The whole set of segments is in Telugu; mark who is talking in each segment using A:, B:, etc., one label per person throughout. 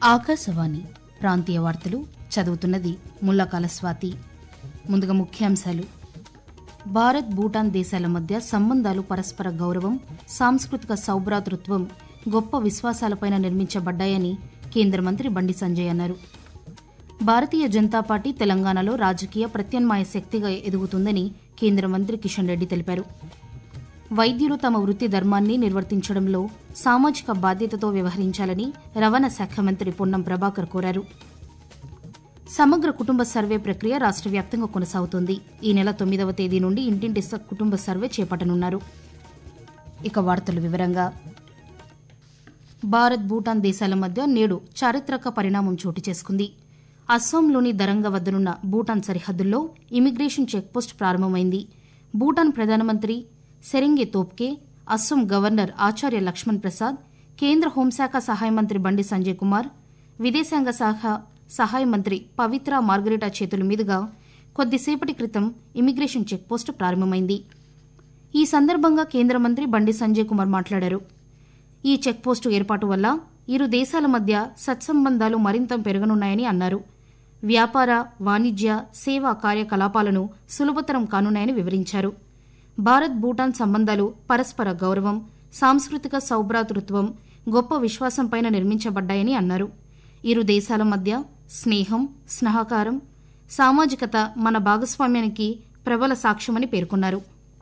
A: ఆకాశవాణి ప్రాంతీయ వార్తలు చదువుతున్నది ముల్లకాల స్వాతి ముందుగా ముఖ్యాంశాలు భారత్ భూటాన్ దేశాల మధ్య సంబంధాలు పరస్పర గౌరవం సాంస్కృతిక సౌభ్రాతృత్వం గొప్ప విశ్వాసాలపైన నిర్మించబడ్డాయని కేంద్ర మంత్రి బండి సంజయ్ అన్నారు భారతీయ జనతా పార్టీ తెలంగాణలో రాజకీయ ప్రత్యామ్నాయ శక్తిగా ఎదుగుతుందని కేంద్ర మంత్రి కిషన్ రెడ్డి తెలిపారు వైద్యులు తమ వృత్తి ధర్మాన్ని నిర్వర్తించడంలో సామాజిక బాధ్యతతో వ్యవహరించాలని రవాణా శాఖ మంత్రి పొన్నం ప్రభాకర్ కోరారు సమగ్ర కుటుంబ సర్వే ప్రక్రియ రాష్ట్ర వ్యాప్తంగా కొనసాగుతోంది ఈ నెల తొమ్మిదవ తేదీ నుండి ఇంటింటి స- కుటుంబ సర్వే చేపట్టనున్నారు ఇక వార్తల వివరంగా భారత్ భూటాన్ దేశాల మధ్య నేడు చారిత్రక పరిణామం చోటు చేసుకుంది అస్సాంలోని దరంగ వద్దనున్న భూటాన్ సరిహద్దుల్లో ఇమిగ్రేషన్ చెక్పోస్ట్ ప్రారంభమైంది భూటాన్ ప్రధానమంత్రి సెరింగే తోప్కే అస్సాం గవర్నర్ ఆచార్య లక్ష్మణ్ ప్రసాద్ కేంద్ర హోంశాఖ సహాయ మంత్రి బండి సంజయ్ కుమార్ విదేశాంగ శాఖ సహాయ మంత్రి పవిత్ర మార్గరేటా చేతుల మీదుగా కొద్దిసేపటి క్రితం ఇమిగ్రేషన్ చెక్పోస్ట్ ప్రారంభమైంది ఈ సందర్భంగా కేంద్ర మంత్రి బండి సంజయ్ కుమార్ మాట్లాడారు ఈ చెక్పోస్టు ఏర్పాటు వల్ల ఇరు దేశాల మధ్య సత్సంబంధాలు మరింత పెరగనున్నాయని అన్నారు వ్యాపార వాణిజ్య సేవా కార్యకలాపాలను సులభతరం కానున్నాయని వివరించారు భారత్ భూటాన్ సంబంధాలు పరస్పర గౌరవం సాంస్కృతిక సౌభ్రాతృత్వం గొప్ప విశ్వాసంపైన నిర్మించబడ్డాయని అన్నారు ఇరు దేశాల మధ్య స్నేహం స్నేహకారం సామాజికత మన భాగస్వామ్యానికి ప్రబల సాక్ష్యమని పేర్కొన్నారు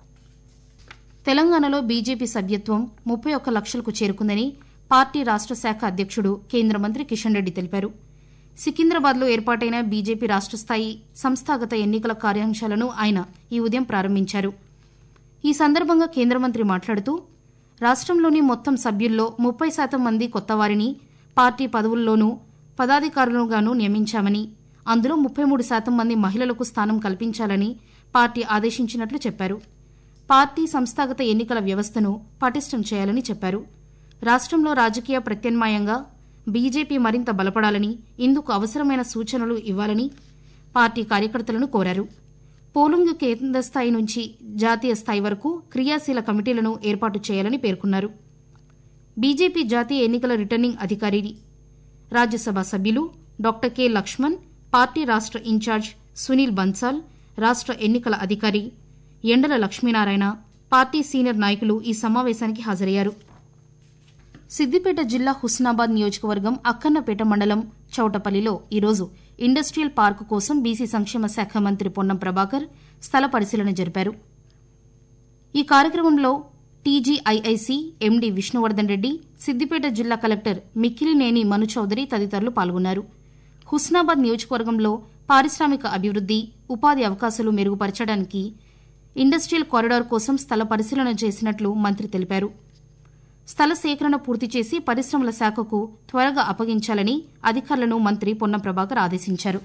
A: తెలంగాణలో బీజేపీ సభ్యత్వం ముప్పై ఒక్క లక్షలకు చేరుకుందని పార్టీ రాష్ట్ర శాఖ అధ్యక్షుడు కేంద్ర మంత్రి కిషన్ రెడ్డి తెలిపారు సికింద్రాబాద్లో ఏర్పాటైన బీజేపీ రాష్ట్ర స్థాయి సంస్థాగత ఎన్నికల కార్యాంశాలను ఆయన ఈ ఉదయం ప్రారంభించారు ఈ సందర్భంగా కేంద్ర మంత్రి మాట్లాడుతూ రాష్ట్రంలోని మొత్తం సభ్యుల్లో ముప్పై శాతం మంది కొత్తవారిని పార్టీ పదవుల్లోనూ పదాధికారులుగాను నియమించామని అందులో ముప్పై మూడు శాతం మంది మహిళలకు స్థానం కల్పించాలని పార్టీ ఆదేశించినట్లు చెప్పారు పార్టీ సంస్థాగత ఎన్నికల వ్యవస్థను పటిష్టం చేయాలని చెప్పారు రాష్ట్రంలో రాజకీయ ప్రత్యామ్నాయంగా బీజేపీ మరింత బలపడాలని ఇందుకు అవసరమైన సూచనలు ఇవ్వాలని పార్టీ కార్యకర్తలను కోరారు పోలింగ్ కేంద్ర స్థాయి నుంచి జాతీయ స్థాయి వరకు క్రియాశీల కమిటీలను ఏర్పాటు చేయాలని పేర్కొన్నారు బీజేపీ జాతీయ ఎన్నికల రిటర్నింగ్ అధికారి రాజ్యసభ సభ్యులు డాక్టర్ కె లక్ష్మణ్ పార్టీ రాష్ట్ర ఇన్ఛార్జ్ సునీల్ బన్సాల్ రాష్ట్ర ఎన్నికల అధికారి ఎండల లక్ష్మీనారాయణ పార్టీ సీనియర్ నాయకులు ఈ సమావేశానికి హాజరయ్యారు సిద్దిపేట జిల్లా హుస్నాబాద్ నియోజకవర్గం అక్కన్నపేట మండలం చౌటపల్లిలో ఈరోజు ఇండస్ట్రియల్ పార్కు కోసం బీసీ సంక్షేమ శాఖ మంత్రి పొన్నం ప్రభాకర్ స్థల పరిశీలన జరిపారు ఈ కార్యక్రమంలో టీజీఐఐసి ఎండీ విష్ణువర్ధన్ రెడ్డి సిద్దిపేట జిల్లా కలెక్టర్ మిక్కిలినేని మను చౌదరి తదితరులు పాల్గొన్నారు హుస్నాబాద్ నియోజకవర్గంలో పారిశ్రామిక అభివృద్ది ఉపాధి అవకాశాలు మెరుగుపరచడానికి ఇండస్ట్రియల్ కారిడార్ కోసం స్థల పరిశీలన చేసినట్లు మంత్రి తెలిపారు స్థల సేకరణ పూర్తి చేసి పరిశ్రమల శాఖకు త్వరగా అప్పగించాలని అధికారులను మంత్రి పొన్నం ప్రభాకర్ ఆదేశించారు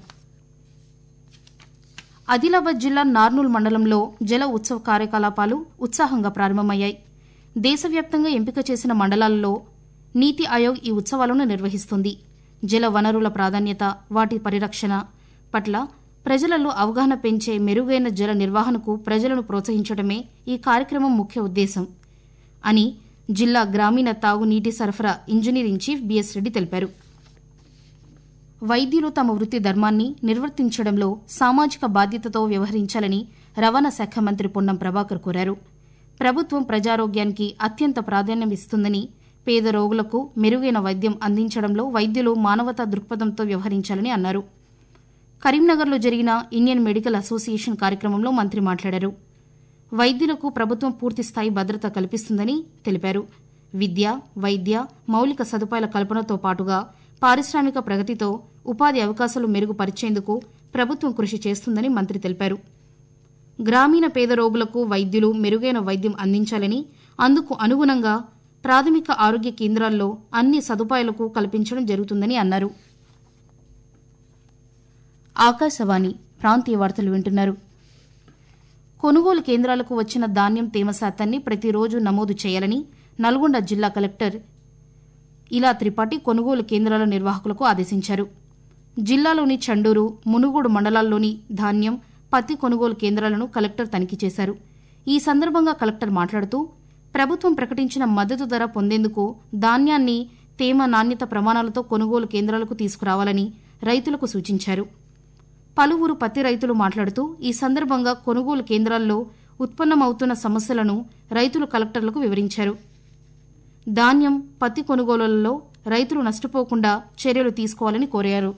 A: ఆదిలాబాద్ జిల్లా నార్నూల్ మండలంలో జల ఉత్సవ కార్యకలాపాలు ఉత్సాహంగా ప్రారంభమయ్యాయి దేశవ్యాప్తంగా ఎంపిక చేసిన మండలాల్లో నీతి ఆయోగ్ ఈ ఉత్సవాలను నిర్వహిస్తుంది జల వనరుల ప్రాధాన్యత వాటి పరిరక్షణ పట్ల ప్రజలలో అవగాహన పెంచే మెరుగైన జల నిర్వహణకు ప్రజలను ప్రోత్సహించడమే ఈ కార్యక్రమం ముఖ్య ఉద్దేశం అని జిల్లా గ్రామీణ తాగునీటి సరఫరా ఇంజనీరింగ్ చీఫ్ బిఎస్ రెడ్డి తెలిపారు వైద్యులు తమ వృత్తి ధర్మాన్ని నిర్వర్తించడంలో సామాజిక బాధ్యతతో వ్యవహరించాలని రవాణా శాఖ మంత్రి పొన్నం ప్రభాకర్ కోరారు ప్రభుత్వం ప్రజారోగ్యానికి అత్యంత ప్రాధాన్యమిస్తుందని పేద రోగులకు మెరుగైన వైద్యం అందించడంలో వైద్యులు మానవతా దృక్పథంతో వ్యవహరించాలని అన్నారు కరీంనగర్లో జరిగిన ఇండియన్ మెడికల్ అసోసియేషన్ కార్యక్రమంలో మంత్రి మాట్లాడారు వైద్యులకు ప్రభుత్వం పూర్తి స్థాయి భద్రత కల్పిస్తుందని తెలిపారు విద్య వైద్య మౌలిక సదుపాయాల కల్పనతో పాటుగా పారిశ్రామిక ప్రగతితో ఉపాధి అవకాశాలు మెరుగుపరిచేందుకు ప్రభుత్వం కృషి చేస్తుందని మంత్రి తెలిపారు గ్రామీణ పేద రోగులకు వైద్యులు మెరుగైన వైద్యం అందించాలని అందుకు అనుగుణంగా ప్రాథమిక ఆరోగ్య కేంద్రాల్లో అన్ని సదుపాయాలకు కల్పించడం జరుగుతుందని అన్నారు ఆకాశవాణి ప్రాంతీయ వార్తలు వింటున్నారు కొనుగోలు కేంద్రాలకు వచ్చిన ధాన్యం తేమ శాతాన్ని ప్రతిరోజు నమోదు చేయాలని నల్గొండ జిల్లా కలెక్టర్ ఇలా త్రిపాఠి కొనుగోలు కేంద్రాల నిర్వాహకులకు ఆదేశించారు జిల్లాలోని చండూరు మునుగోడు మండలాల్లోని ధాన్యం పత్తి కొనుగోలు కేంద్రాలను కలెక్టర్ తనిఖీ చేశారు ఈ సందర్భంగా కలెక్టర్ మాట్లాడుతూ ప్రభుత్వం ప్రకటించిన మద్దతు ధర పొందేందుకు ధాన్యాన్ని తేమ నాణ్యత ప్రమాణాలతో కొనుగోలు కేంద్రాలకు తీసుకురావాలని రైతులకు సూచించారు పలువురు పత్తి రైతులు మాట్లాడుతూ ఈ సందర్భంగా కొనుగోలు కేంద్రాల్లో ఉత్పన్నమవుతున్న సమస్యలను రైతులు కలెక్టర్లకు వివరించారు ధాన్యం పత్తి కొనుగోలులలో రైతులు నష్టపోకుండా చర్యలు తీసుకోవాలని కోరారు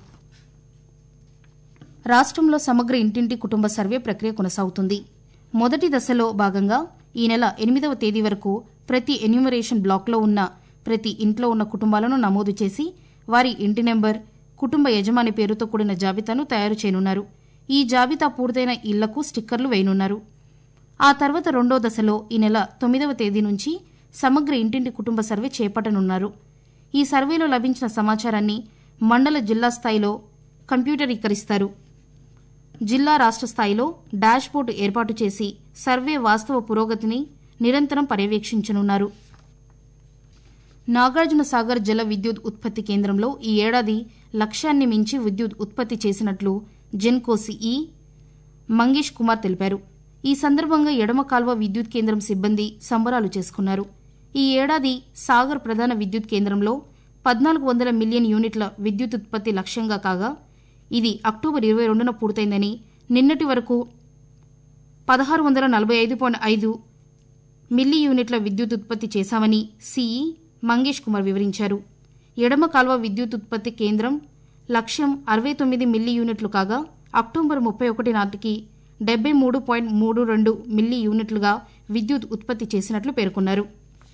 A: రాష్ట్రంలో సమగ్ర ఇంటింటి కుటుంబ సర్వే ప్రక్రియ కొనసాగుతుంది మొదటి దశలో భాగంగా ఈ నెల ఎనిమిదవ తేదీ వరకు ప్రతి ఎన్యూమరేషన్ బ్లాక్లో ఉన్న ప్రతి ఇంట్లో ఉన్న కుటుంబాలను నమోదు చేసి వారి ఇంటి నెంబర్ కుటుంబ యజమాని పేరుతో కూడిన జాబితాను తయారు చేయనున్నారు ఈ జాబితా పూర్తయిన ఇళ్లకు స్టిక్కర్లు వేయనున్నారు ఆ తర్వాత రెండో దశలో ఈ నెల తొమ్మిదవ తేదీ నుంచి సమగ్ర ఇంటింటి కుటుంబ సర్వే చేపట్టనున్నారు ఈ సర్వేలో లభించిన సమాచారాన్ని మండల జిల్లా స్థాయిలో కంప్యూటరీకరిస్తారు జిల్లా రాష్ట్ర స్థాయిలో డాష్ బోర్డు ఏర్పాటు చేసి సర్వే వాస్తవ పురోగతిని నిరంతరం పర్యవేక్షించనున్నారు నాగార్జున సాగర్ జల విద్యుత్ ఉత్పత్తి కేంద్రంలో ఈ ఏడాది లక్ష్యాన్ని మించి విద్యుత్ ఉత్పత్తి చేసినట్లు జెన్కో సిఈ మంగేష్ కుమార్ తెలిపారు ఈ సందర్భంగా ఎడమ కాల్వ విద్యుత్ కేంద్రం సిబ్బంది సంబరాలు చేసుకున్నారు ఈ ఏడాది సాగర్ ప్రధాన విద్యుత్ కేంద్రంలో పద్నాలుగు వందల మిలియన్ యూనిట్ల విద్యుత్ ఉత్పత్తి లక్ష్యంగా కాగా ఇది అక్టోబర్ ఇరవై రెండున పూర్తయిందని నిన్నటి వరకు పదహారు వందల నలభై ఐదు పాయింట్ ఐదు మిల్లీ యూనిట్ల విద్యుత్ ఉత్పత్తి చేశామని సిఈ మంగేష్ కుమార్ వివరించారు ఎడమ కాల్వ విద్యుత్ ఉత్పత్తి కేంద్రం లక్ష్యం అరవై తొమ్మిది మిల్లీ యూనిట్లు కాగా అక్టోబర్ ముప్పై ఒకటి నాటికి డెబ్బై మూడు పాయింట్ మూడు రెండు మిల్లీ యూనిట్లుగా విద్యుత్ ఉత్పత్తి చేసినట్లు పేర్కొన్నారు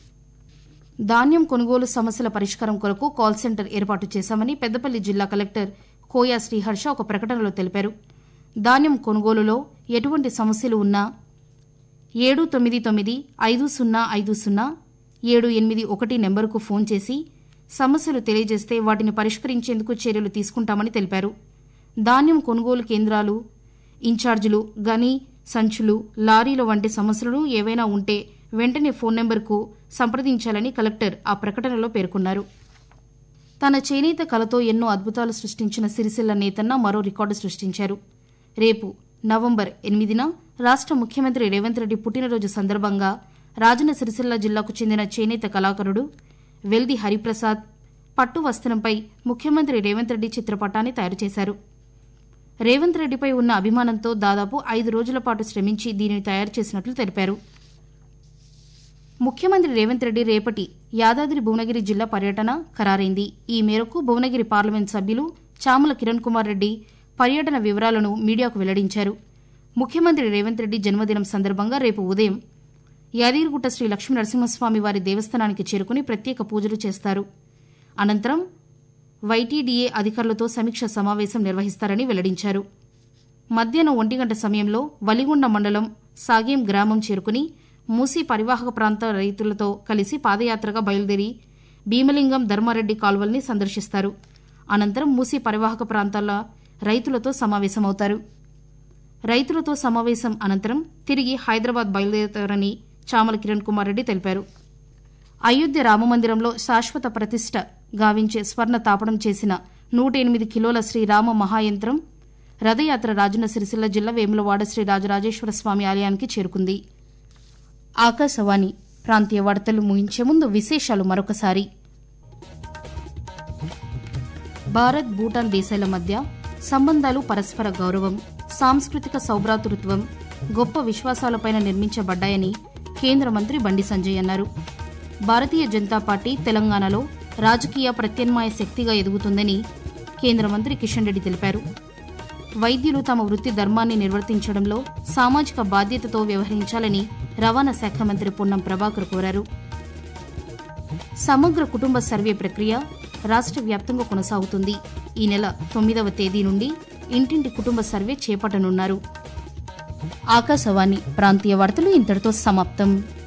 A: ధాన్యం కొనుగోలు సమస్యల పరిష్కారం కొరకు కాల్ సెంటర్ ఏర్పాటు చేశామని పెద్దపల్లి జిల్లా కలెక్టర్ కోయా శ్రీహర్ష ఒక ప్రకటనలో తెలిపారు ధాన్యం కొనుగోలులో ఎటువంటి సమస్యలు ఉన్నా ఏడు తొమ్మిది తొమ్మిది ఐదు సున్నా ఐదు సున్నా ఏడు ఎనిమిది ఒకటి నెంబరుకు ఫోన్ చేసి సమస్యలు తెలియజేస్తే వాటిని పరిష్కరించేందుకు చర్యలు తీసుకుంటామని తెలిపారు ధాన్యం కొనుగోలు కేంద్రాలు ఇన్ఛార్జీలు గని సంచులు లారీల వంటి సమస్యలు ఏవైనా ఉంటే వెంటనే ఫోన్ నెంబర్కు సంప్రదించాలని కలెక్టర్ ఆ ప్రకటనలో పేర్కొన్నారు తన చేనేత కళతో ఎన్నో అద్భుతాలు సృష్టించిన సిరిసిల్ల నేతన్న మరో రికార్డు సృష్టించారు రేపు నవంబర్ ఎనిమిదిన రాష్ట్ర ముఖ్యమంత్రి రేవంత్ రెడ్డి పుట్టినరోజు సందర్భంగా రాజన్న సిరిసిల్ల జిల్లాకు చెందిన చేనేత కళాకారుడు వెల్ది హరిప్రసాద్ పట్టు వస్త్రంపై ముఖ్యమంత్రి రేవంత్ రెడ్డి చిత్రపటాన్ని తయారు చేశారు రేవంత్ రెడ్డిపై ఉన్న అభిమానంతో దాదాపు ఐదు రోజుల పాటు శ్రమించి దీనిని తయారు చేసినట్లు తెలిపారు ముఖ్యమంత్రి రేవంత్ రెడ్డి రేపటి యాదాద్రి భువనగిరి జిల్లా పర్యటన ఖరారైంది ఈ మేరకు భువనగిరి పార్లమెంట్ సభ్యులు చామల కిరణ్ కుమార్ రెడ్డి పర్యటన వివరాలను మీడియాకు వెల్లడించారు ముఖ్యమంత్రి రేవంత్ రెడ్డి జన్మదినం సందర్భంగా రేపు ఉదయం యాదగిరిగుట్ట శ్రీ లక్ష్మీ నరసింహస్వామి వారి దేవస్థానానికి చేరుకుని ప్రత్యేక పూజలు చేస్తారు అనంతరం వైటీడీఏ అధికారులతో సమీక్ష సమావేశం నిర్వహిస్తారని వెల్లడించారు మధ్యాహ్నం ఒంటి గంట సమయంలో వలిగొండ మండలం సాగేం గ్రామం చేరుకుని మూసీ పరివాహక ప్రాంత రైతులతో కలిసి పాదయాత్రగా బయలుదేరి భీమలింగం ధర్మారెడ్డి కాల్వల్ని సందర్శిస్తారు అనంతరం మూసీ పరివాహక ప్రాంతాల రైతులతో సమావేశమవుతారు రైతులతో సమావేశం అనంతరం తిరిగి హైదరాబాద్ బయలుదేరతారని చామల కిరణ్ కుమార్ రెడ్డి తెలిపారు అయోధ్య రామమందిరంలో శాశ్వత ప్రతిష్ట గావించే స్వర్ణ తాపడం చేసిన నూట ఎనిమిది కిలోల శ్రీరామ మహాయంత్రం రథయాత్ర రాజన్న సిరిసిల్ల జిల్లా వేములవాడ శ్రీ రాజరాజేశ్వర స్వామి ఆలయానికి చేరుకుంది ఆకాశవాణి ప్రాంతీయ వార్తలు ముగించే ముందు విశేషాలు మరొకసారి భారత్ భూటాన్ దేశాల మధ్య సంబంధాలు పరస్పర గౌరవం సాంస్కృతిక సౌభ్రాతృత్వం గొప్ప విశ్వాసాలపైన నిర్మించబడ్డాయని కేంద్ర మంత్రి బండి సంజయ్ అన్నారు భారతీయ జనతా పార్టీ తెలంగాణలో రాజకీయ ప్రత్యామ్నాయ శక్తిగా ఎదుగుతుందని కేంద్ర మంత్రి కిషన్ రెడ్డి తెలిపారు వైద్యులు తమ వృత్తి ధర్మాన్ని నిర్వర్తించడంలో సామాజిక బాధ్యతతో వ్యవహరించాలని రవాణా శాఖ మంత్రి పొన్నం ప్రభాకర్ కోరారు సమగ్ర కుటుంబ సర్వే ప్రక్రియ రాష్ట్ర వ్యాప్తంగా కొనసాగుతుంది ఈ నెల తొమ్మిదవ తేదీ నుండి ఇంటింటి కుటుంబ సర్వే చేపట్టనున్నారు ఆకాశవాణి ప్రాంతీయ వార్తలు ఇంతటితో సమాప్తం